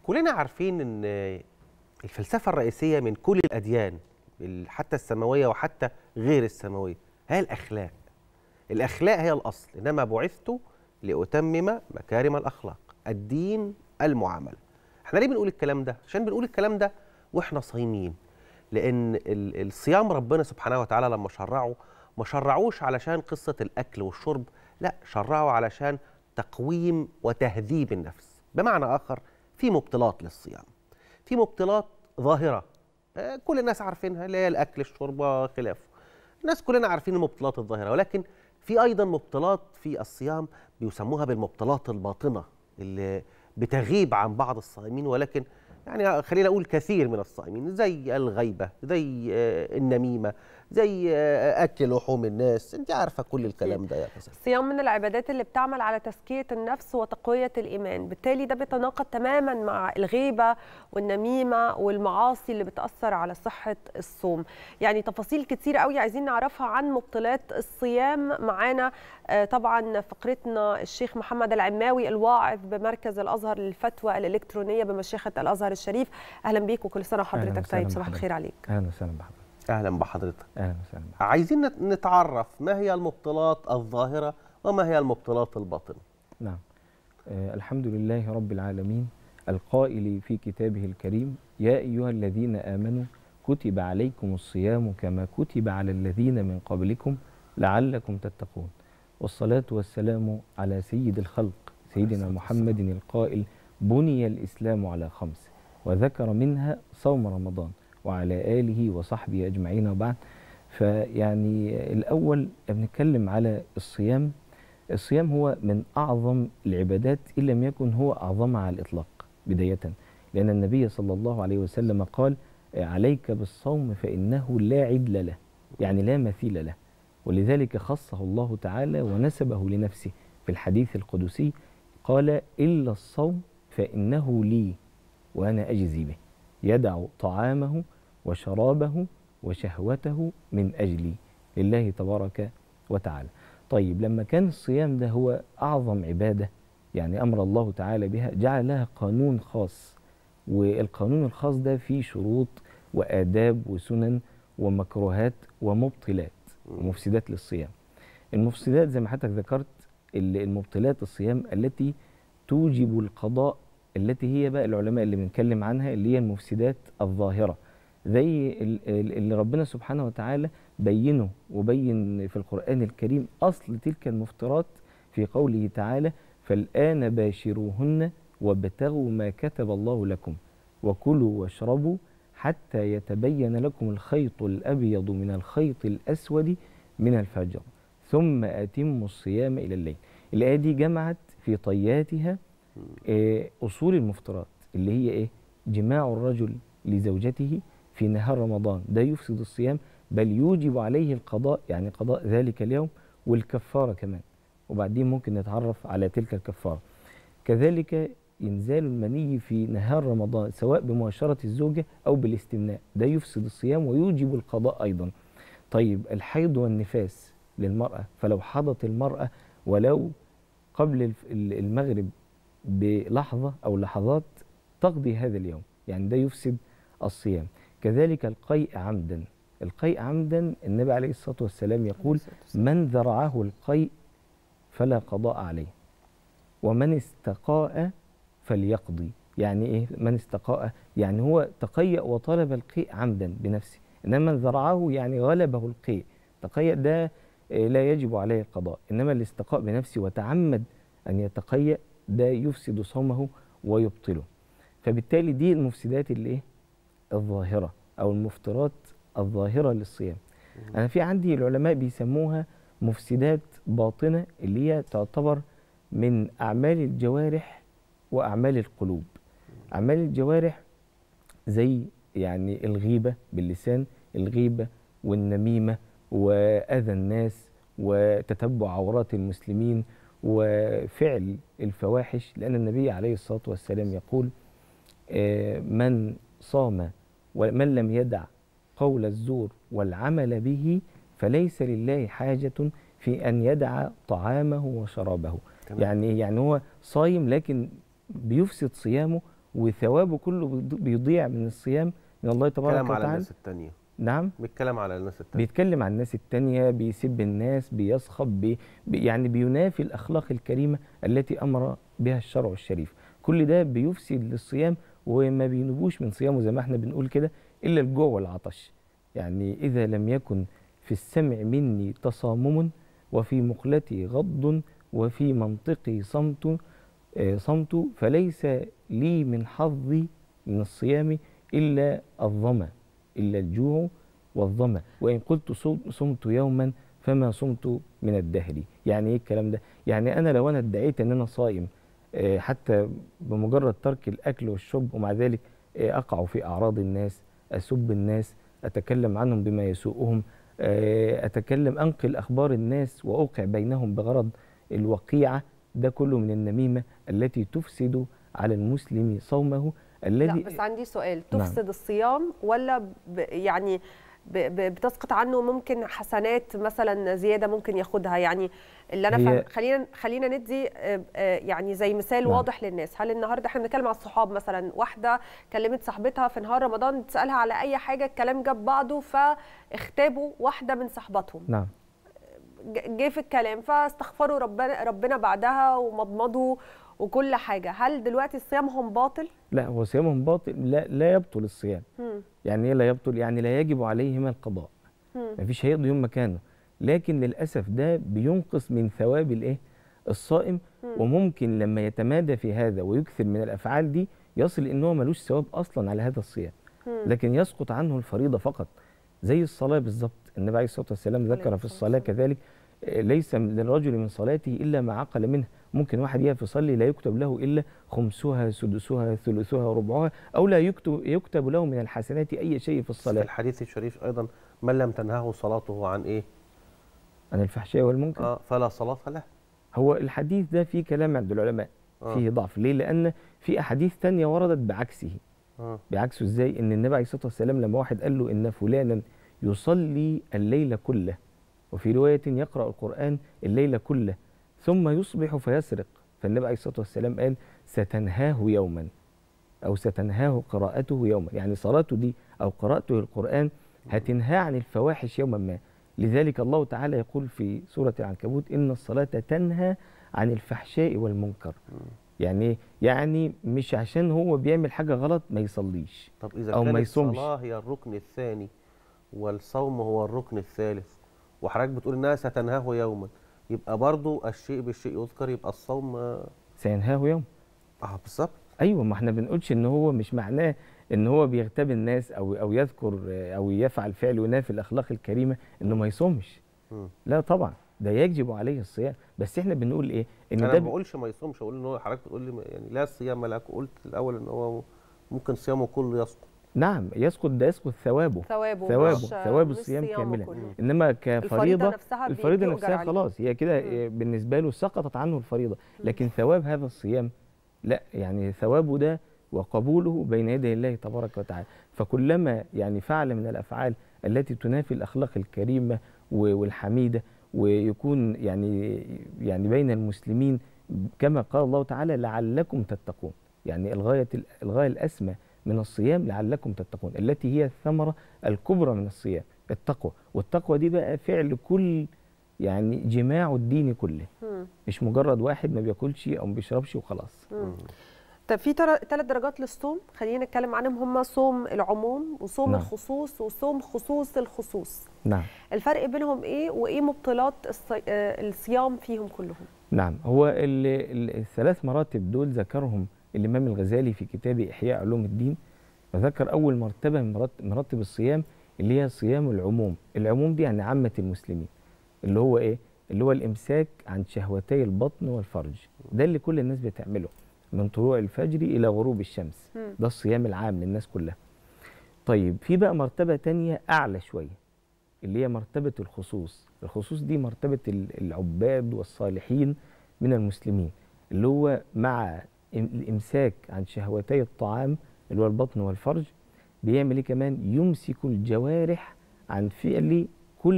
كلنا عارفين ان الفلسفه الرئيسيه من كل الاديان حتى السماويه وحتى غير السماويه هي الاخلاق الاخلاق هي الاصل انما بعثت لاتمم مكارم الاخلاق الدين المعامله احنا ليه بنقول الكلام ده عشان بنقول الكلام ده واحنا صايمين لان الصيام ربنا سبحانه وتعالى لما شرعه ما شرعوش علشان قصه الاكل والشرب لا شرعه علشان تقويم وتهذيب النفس بمعنى اخر في مبطلات للصيام في مبطلات ظاهره كل الناس عارفينها اللي هي الاكل الشرب وخلافه الناس كلنا عارفين المبطلات الظاهره ولكن في ايضا مبطلات في الصيام بيسموها بالمبطلات الباطنه اللي بتغيب عن بعض الصائمين ولكن يعني خلينا اقول كثير من الصائمين زي الغيبه زي النميمه زي اكل لحوم الناس انت عارفه كل الكلام ده يا فساد الصيام من العبادات اللي بتعمل على تزكيه النفس وتقويه الايمان بالتالي ده بيتناقض تماما مع الغيبه والنميمه والمعاصي اللي بتاثر على صحه الصوم يعني تفاصيل كتير قوي عايزين نعرفها عن مبطلات الصيام معانا طبعا فقرتنا الشيخ محمد العماوي الواعظ بمركز الازهر للفتوى الالكترونيه بمشيخه الازهر الشريف اهلا بيك وكل سنه وحضرتك طيب صباح الخير عليك اهلا وسهلا بحضرتك اهلا بحضرتك اهلا وسهلا عايزين نتعرف ما هي المبطلات الظاهره وما هي المبطلات الباطنه نعم آه الحمد لله رب العالمين القائل في كتابه الكريم يا ايها الذين امنوا كتب عليكم الصيام كما كتب على الذين من قبلكم لعلكم تتقون والصلاه والسلام على سيد الخلق سيدنا محمد القائل بني الاسلام على خمس وذكر منها صوم رمضان وعلى آله وصحبه أجمعين وبعد فيعني الأول بنتكلم على الصيام الصيام هو من أعظم العبادات إن لم يكن هو أعظمها على الإطلاق بداية لأن النبي صلى الله عليه وسلم قال عليك بالصوم فإنه لا عدل له يعني لا مثيل له ولذلك خصه الله تعالى ونسبه لنفسه في الحديث القدسي قال إلا الصوم فإنه لي وأنا أجزي به يدع طعامه وشرابه وشهوته من أجلي لله تبارك وتعالى طيب لما كان الصيام ده هو أعظم عبادة يعني أمر الله تعالى بها جعل لها قانون خاص والقانون الخاص ده فيه شروط وآداب وسنن ومكروهات ومبطلات ومفسدات للصيام المفسدات زي ما حضرتك ذكرت المبطلات الصيام التي توجب القضاء التي هي بقى العلماء اللي بنتكلم عنها اللي هي المفسدات الظاهرة زي اللي ربنا سبحانه وتعالى بينه وبين في القرآن الكريم أصل تلك المفترات في قوله تعالى فالآن باشروهن وابتغوا ما كتب الله لكم وكلوا واشربوا حتى يتبين لكم الخيط الأبيض من الخيط الأسود من الفجر ثم أتموا الصيام إلى الليل الآية دي جمعت في طياتها أصول المفترات اللي هي إيه جماع الرجل لزوجته في نهار رمضان ده يفسد الصيام بل يوجب عليه القضاء يعني قضاء ذلك اليوم والكفارة كمان وبعدين ممكن نتعرف على تلك الكفارة كذلك إنزال المني في نهار رمضان سواء بمباشرة الزوجة أو بالاستمناء ده يفسد الصيام ويوجب القضاء أيضا طيب الحيض والنفاس للمرأة فلو حضت المرأة ولو قبل المغرب بلحظة أو لحظات تقضي هذا اليوم يعني ده يفسد الصيام كذلك القيء عمدا القيء عمدا النبي عليه الصلاة والسلام يقول من ذرعه القيء فلا قضاء عليه ومن استقاء فليقضي يعني ايه من استقاء يعني هو تقيأ وطلب القيء عمدا بنفسه انما من ذرعه يعني غلبه القيء تقيأ ده لا يجب عليه القضاء انما الاستقاء بنفسه وتعمد ان يتقيأ ده يفسد صومه ويبطله فبالتالي دي المفسدات اللي ايه الظاهرة أو المفترات الظاهرة للصيام أنا في عندي العلماء بيسموها مفسدات باطنة اللي هي تعتبر من أعمال الجوارح وأعمال القلوب أعمال الجوارح زي يعني الغيبة باللسان الغيبة والنميمة وأذى الناس وتتبع عورات المسلمين وفعل الفواحش لأن النبي عليه الصلاة والسلام يقول من صام ومن لم يدع قول الزور والعمل به فليس لله حاجة في أن يدع طعامه وشرابه تمام. يعني يعني هو صايم لكن بيفسد صيامه وثوابه كله بيض- بيضيع من الصيام من الله تبارك كلام على وتعالى الناس التانية نعم بيتكلم على الناس التانية بيتكلم عن الناس التانية بيسب الناس بيصخب بي بي- يعني بينافي الأخلاق الكريمة التي أمر بها الشرع الشريف كل ده بيفسد للصيام وما بينبوش من صيامه زي ما احنا بنقول كده إلا الجوع والعطش يعني إذا لم يكن في السمع مني تصامم وفي مقلتي غض وفي منطقي صمت آه، صمت فليس لي من حظي من الصيام إلا الظمأ إلا الجوع والظمأ وإن قلت صم- صمت يوما فما صمت من الدهر يعني إيه الكلام ده يعني أنا لو أنا ادعيت أن أنا صائم آه، حتى بمجرد ترك الأكل والشرب ومع ذلك آه، أقع في أعراض الناس أسب الناس أتكلم عنهم بما يسوءهم آه، أتكلم أنقل أخبار الناس وأوقع بينهم بغرض الوقيعة ده كله من النميمة التي تفسد على المسلم صومه لا الذي بس عندي سؤال نعم. تفسد الصيام ولا ب يعني ب ب بتسقط عنه ممكن حسنات مثلا زياده ممكن ياخدها يعني اللي انا هي- فاهم خلينا خلينا ندي آه، آه، يعني زي مثال نعم. واضح للناس هل النهارده احنا بنتكلم على الصحاب مثلا واحده كلمت صاحبتها في نهار رمضان تسالها على اي حاجه الكلام جاب بعضه فاختابوا واحده من صحباتهم نعم ج- جه في الكلام فاستغفروا ربنا ربنا بعدها ومضمضوا وكل حاجه هل دلوقتي صيامهم باطل لا هو صيامهم باطل لا, لا يبطل الصيام مم. يعني ايه لا يبطل يعني لا يجب عليهما القضاء مم. مفيش هيقضي يوم مكانه لكن للاسف ده بينقص من ثواب الايه الصائم وممكن لما يتمادى في هذا ويكثر من الافعال دي يصل ان هو ملوش ثواب اصلا على هذا الصيام مم. لكن يسقط عنه الفريضه فقط زي الصلاه بالظبط النبي عليه الصلاه والسلام عليه ذكر في الصلاة الصلاه كذلك آه، ليس للرجل من صلاته الا ما عقل منها ممكن واحد يقف يصلي لا يكتب له الا خمسها سدسها ثلثها ربعها او لا يكتب يكتب له من الحسنات اي شيء في في الصلاه الحديث الشريف ايضا من لم تنهه صلاته عن ايه عن الفحشاء والمنكر اه فلا صلاه له هو الحديث ده فيه كلام عند العلماء آه. فيه ضعف ليه لان في احاديث تانية وردت بعكسه اه بعكسه ازاي ان النبي عليه الصلاه والسلام لما واحد قال له ان فلانا يصلي الليل كله وفي روايه يقرا القران الليل كله ثم يصبح فيسرق فالنبي عليه الصلاه والسلام قال ستنهاه يوما او ستنهاه قراءته يوما يعني صلاته دي او قراءته القران هتنهاه عن الفواحش يوما ما لذلك الله تعالى يقول في سوره العنكبوت ان الصلاه تنهى عن الفحشاء والمنكر يعني إيه؟ يعني مش عشان هو بيعمل حاجه غلط ما يصليش طب اذا أو ما كانت يصومش. الصلاه هي الركن الثاني والصوم هو الركن الثالث وحضرتك بتقول انها ستنهاه يوما يبقى برضو الشيء بالشيء يذكر يبقى الصوم اه سينهاه يوم آه، بالظبط ايوه ما احنا بنقولش ان هو مش معناه ان هو بيغتاب الناس او او يذكر آه، او يفعل فعل ينافي الاخلاق الكريمه انه ما يصومش مم. لا طبعا ده يجب عليه الصيام بس احنا بنقول ايه ان انا ده ما ب- بقولش ما يصومش اقول ان هو حضرتك بتقول لي ما- يعني لا صيام لك قلت الاول ان هو ممكن صيامه كله يسقط نعم يسقط ده يسقط ثوابه ثوابه ثوابه مش- ثواب مش الصيام صيامه كاملا كله. انما الفريضة كفريضه نفسها بي- الفريضه بيؤجر نفسها عليها. خلاص هي كده آه، بالنسبه له سقطت عنه الفريضه لكن ثواب هذا الصيام لا يعني ثوابه ده وقبوله بين يدي الله تبارك وتعالى فكلما يعني فعل من الافعال التي تنافي الاخلاق الكريمه و- والحميده ويكون يعني يعني بين المسلمين كما قال الله تعالى لعلكم تتقون يعني الغايه الغايه الاسمى من الصيام لعلكم تتقون التي هي الثمره الكبرى من الصيام التقوى والتقوى دي بقى فعل كل يعني جماع الدين كله مم. مش مجرد واحد ما بياكلش او ما بيشربش وخلاص طب في ثلاث درجات للصوم خلينا نتكلم عنهم هم صوم العموم وصوم نعم. الخصوص وصوم خصوص الخصوص نعم الفرق بينهم ايه وايه مبطلات الصي... آه، الصيام فيهم كلهم نعم هو ال ال الثلاث مراتب دول ذكرهم الامام الغزالي في كتاب احياء علوم الدين وذكر اول مرتبه من مرات- مراتب الصيام اللي هي صيام العموم العموم دي يعني عامه المسلمين اللي هو ايه اللي هو الامساك عن شهوتي البطن والفرج ده اللي كل الناس بتعمله من طلوع الفجر الى غروب الشمس مم. ده الصيام العام للناس كلها طيب في بقى مرتبه تانية اعلى شويه اللي هي مرتبه الخصوص الخصوص دي مرتبه ال- العباد والصالحين من المسلمين اللي هو مع إم- الامساك عن شهوتي الطعام اللي هو البطن والفرج بيعمل ايه كمان يمسك الجوارح عن فعل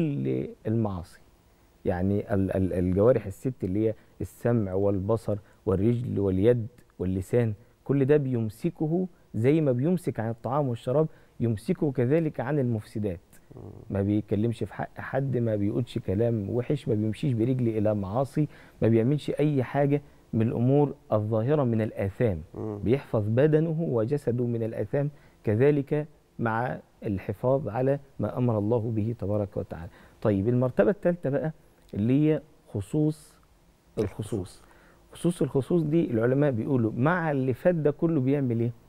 كل المعاصي يعني ال- ال- الجوارح الست اللي هي السمع والبصر والرجل واليد واللسان كل ده بيمسكه زي ما بيمسك عن الطعام والشراب يمسكه كذلك عن المفسدات ما بيتكلمش في حق حد ما بيقولش كلام وحش ما بيمشيش برجلي الى معاصي ما بيعملش اي حاجه من الامور الظاهره من الاثام مم. بيحفظ بدنه وجسده من الاثام كذلك مع الحفاظ على ما امر الله به تبارك وتعالى طيب المرتبه الثالثه بقى اللي هي خصوص الخصوص خصوص الخصوص دي العلماء بيقولوا مع اللي فات ده كله بيعمل ايه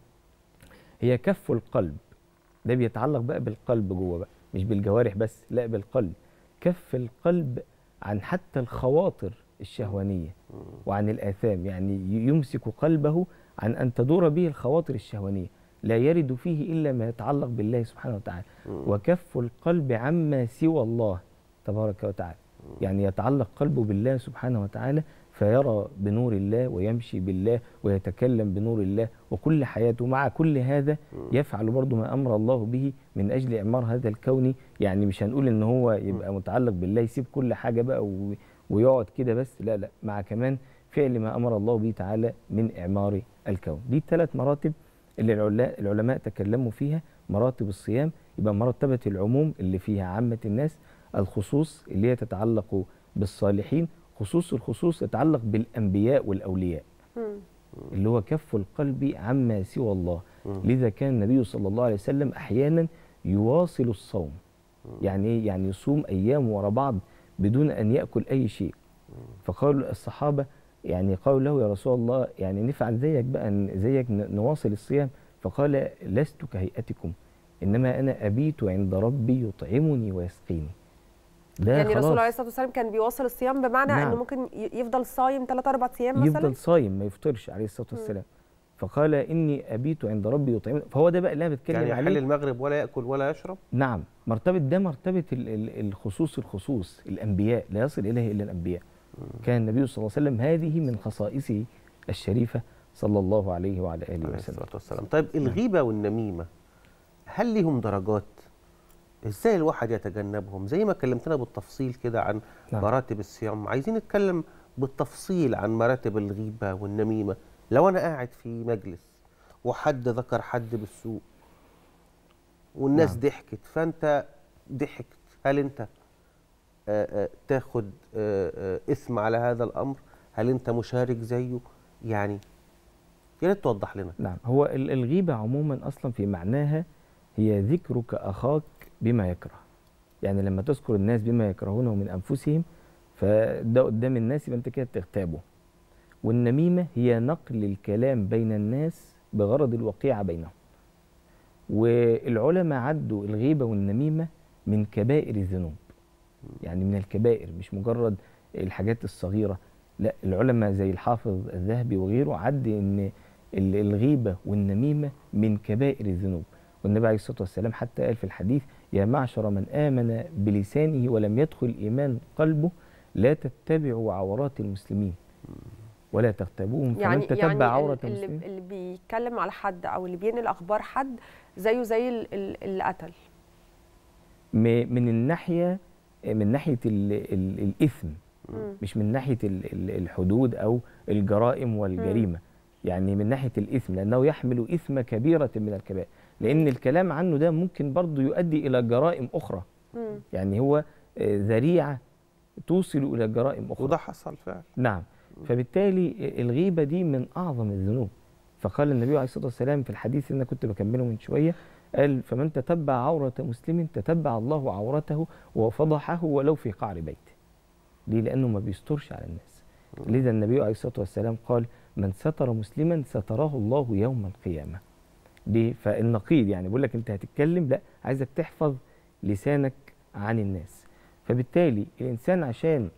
هي كف القلب ده بيتعلق بقى بالقلب جوه بقى مش بالجوارح بس لا بالقلب كف القلب عن حتى الخواطر الشهوانيه وعن الآثام يعني ي- يمسك قلبه عن أن تدور به الخواطر الشهوانية لا يرد فيه إلا ما يتعلق بالله سبحانه وتعالى وكف القلب عما سوى الله تبارك وتعالى يعني يتعلق قلبه بالله سبحانه وتعالى فيرى بنور الله ويمشي بالله ويتكلم بنور الله وكل حياته مع كل هذا يفعل برضه ما امر الله به من اجل اعمار هذا الكون يعني مش هنقول ان هو يبقى متعلق بالله يسيب كل حاجه بقى و- ويقعد كده بس لا لا مع كمان فعل ما امر الله به تعالى من اعمار الكون دي الثلاث مراتب اللي العلا- العلماء تكلموا فيها مراتب الصيام يبقى مرتبه العموم اللي فيها عامه الناس الخصوص اللي هي تتعلق بالصالحين خصوص الخصوص يتعلق بالانبياء والاولياء مم. اللي هو كف القلب عما سوى الله لذا كان النبي صلى الله عليه وسلم احيانا يواصل الصوم يعني ايه يعني يصوم ايام ورا بعض بدون ان ياكل اي شيء فقالوا الصحابه يعني قالوا له يا رسول الله يعني نفعل زيك بقى ن- زيك ن- نواصل الصيام فقال لست كهيئتكم انما انا ابيت عند ربي يطعمني ويسقيني ده يعني الرسول خلاص. عليه الصلاه والسلام كان بيواصل الصيام بمعنى نعم. انه ممكن ي- يفضل صايم 3 4 ايام مثلا يفضل صايم ما يفطرش عليه الصلاه والسلام فقال اني ابيت عند ربي يطعمني فهو ده بقى اللي انا بتكلم يعني عليه يحل المغرب ولا ياكل ولا يشرب نعم مرتبة ده مرتبة ال- ال- الخصوص الخصوص الأنبياء لا يصل إليه إلا الأنبياء كان النبي صلى الله عليه وسلم هذه من خصائصه الشريفة صلى الله عليه وعلى آله عليه وسلم الصلاه والسلام طيب الغيبه والنميمه هل ليهم درجات ازاي الواحد يتجنبهم زي ما كلمتنا بالتفصيل كده عن نعم. مراتب الصيام عايزين نتكلم بالتفصيل عن مراتب الغيبه والنميمه لو انا قاعد في مجلس وحد ذكر حد بالسوء والناس نعم. ضحكت فانت ضحكت هل انت آه، آه، تاخد آه، آه، اسم على هذا الامر هل انت مشارك زيه يعني يا ريت توضح لنا نعم هو ال- الغيبة عموما أصلا في معناها هي ذكرك أخاك بما يكره يعني لما تذكر الناس بما يكرهونه من أنفسهم فده قدام الناس يبقى أنت كده بتغتابه والنميمة هي نقل الكلام بين الناس بغرض الوقيعة بينهم والعلماء عدوا الغيبة والنميمة من كبائر الذنوب يعني من الكبائر مش مجرد الحاجات الصغيرة لا العلماء زي الحافظ الذهبي وغيره عد ان ال- الغيبة والنميمة من كبائر الذنوب والنبي عليه الصلاة والسلام حتى قال في الحديث يا معشر من آمن بلسانه ولم يدخل إيمان قلبه لا تتبعوا عورات المسلمين ولا تغتابوهم فمن يعني تتبع يعني عورة ال- اللي, المسلمين اللي بيتكلم على حد او اللي بينقل اخبار حد زيه زي ال- ال- اللي قتل م- من الناحية من ناحية ال ال الإثم مم. مش من ناحية ال- ال- الحدود أو الجرائم والجريمة يعني من ناحية الإثم لأنه يحمل إثم كبيرة من الكبائر لأن الكلام عنه ده ممكن برضه يؤدي إلى جرائم أخرى مم. يعني هو آه، ذريعة توصل إلى جرائم أخرى وده حصل فعلا نعم فبالتالي الغيبة دي من أعظم الذنوب فقال النبي عليه الصلاة والسلام في الحديث اللي أنا كنت بكمله من شوية قال فمن تتبع عورة مسلم تتبع الله عورته وفضحه ولو في قعر بيته ليه لأنه ما بيسترش على الناس لذا النبي عليه الصلاة والسلام قال من ستر مسلما ستراه الله يوم القيامة ليه فالنقيض يعني بيقول لك أنت هتتكلم لا عايزك تحفظ لسانك عن الناس فبالتالي الإنسان عشان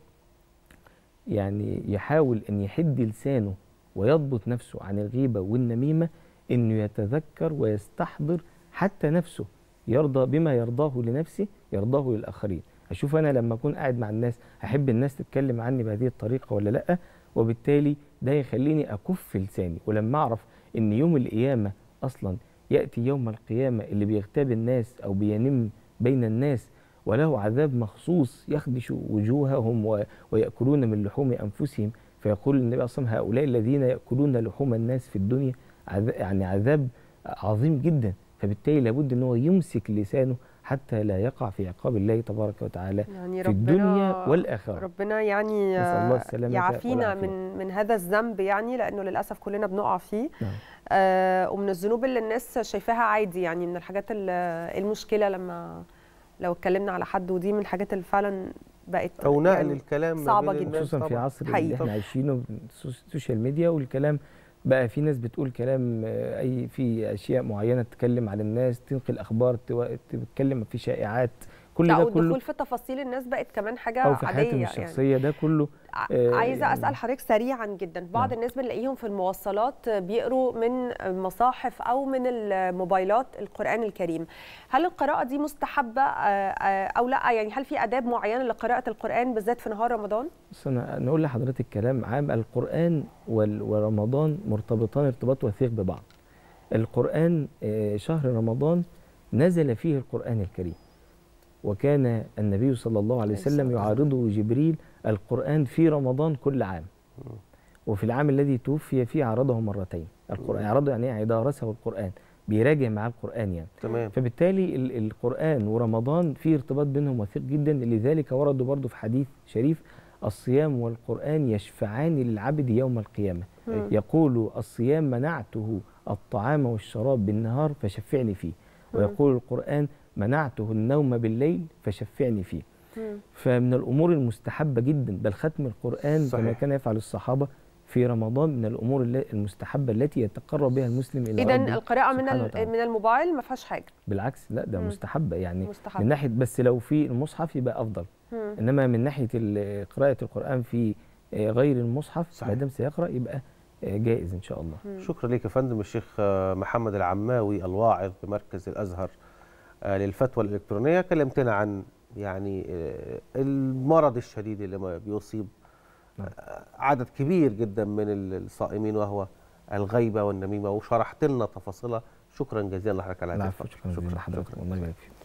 يعني يحاول ان يحد لسانه ويضبط نفسه عن الغيبه والنميمه انه يتذكر ويستحضر حتى نفسه يرضى بما يرضاه لنفسه يرضاه للاخرين اشوف انا لما اكون قاعد مع الناس احب الناس تتكلم عني بهذه الطريقه ولا لا وبالتالي ده يخليني اكف لساني ولما اعرف ان يوم القيامه اصلا ياتي يوم القيامه اللي بيغتاب الناس او بينم بين الناس وله عذاب مخصوص يخدش وجوههم و... ويأكلون من لحوم أنفسهم فيقول النبي صلى الله عليه وسلم هؤلاء الذين يأكلون لحوم الناس في الدنيا عذ- يعني عذاب عظيم جدا فبالتالي لابد ان هو يمسك لسانه حتى لا يقع في عقاب الله تبارك وتعالى يعني في ربنا الدنيا والاخره ربنا يعني نسأل الله السلامة يعافينا والعافية. من من هذا الذنب يعني لانه للاسف كلنا بنقع فيه نعم. آه ومن الذنوب اللي الناس شايفاها عادي يعني من الحاجات ال- المشكله لما لو اتكلمنا على حد ودي من الحاجات اللي فعلا بقت او نقل يعني الكلام ما صعبة بين جدا. الناس خصوصا في طبعاً. عصر حقيقي. اللي احنا عايشينه السوشيال ميديا والكلام بقى في ناس بتقول كلام آه، اي في اشياء معينه تتكلم على الناس تنقل اخبار تو- تتكلم في شائعات كل لا ده كله والدخول في تفاصيل الناس بقت كمان حاجه او في عاديه حياتهم يعني الشخصيه ده كله ع- آه، عايزه يعني- اسال حضرتك سريعا جدا بعض نعم. الناس بنلاقيهم في المواصلات بيقروا من مصاحف او من الموبايلات القران الكريم هل القراءه دي مستحبه آه، آه، او لا يعني هل في اداب معينه لقراءه القران بالذات في نهار رمضان بس انا نقول لحضرتك كلام عام القران وال- ورمضان مرتبطان ارتباط وثيق ببعض القران آه، شهر رمضان نزل فيه القران الكريم وكان النبي صلى الله عليه عليه وسلم الصلاة يعارضه جبريل القرآن في رمضان كل عام وفي العام الذي توفي فيه عرضه مرتين القرآن عرضه يعني إيه؟ درسه القرآن بيراجع معاه القرآن يعني تمام فبالتالي ال- القرآن ورمضان في ارتباط بينهم وثيق جدا لذلك وردوا برضو في حديث شريف الصيام والقرآن يشفعان للعبد يوم القيامة مم. يقول الصيام منعته الطعام والشراب بالنهار فشفعني فيه ويقول القرآن منعته النوم بالليل فشفعني فيه مم. فمن الأمور المستحبة جدا بل ختم القرآن صحيح. كما كان يفعل الصحابة في رمضان من الأمور الل- المستحبة التي يتقرب بها المسلم إلى اذا ربه القراءه من سبحانه ال- وتعالى. من الموبايل ما فيهاش حاجه بالعكس لا ده مم. مستحبة يعني مستحب من ناحية بس لو في المصحف يبقى أفضل مم. إنما من ناحية ال- قراءة القرآن في آه، غير المصحف صحيح. ما دام سيقرأ يبقى آه، جائز إن شاء الله شكرا لك يا فندم الشيخ آه، محمد العماوي الواعظ بمركز الازهر آه، للفتوى الالكترونيه كلمتنا عن يعني آه، المرض الشديد اللي ما بيصيب نعم. آه، عدد كبير جدا من الصائمين وهو الغيبه والنميمه وشرحت لنا تفاصيلها شكرا جزيلا لحضرتك على هذه العفو الفترة. شكرا جزيلا لحضرتك والله يبارك فيك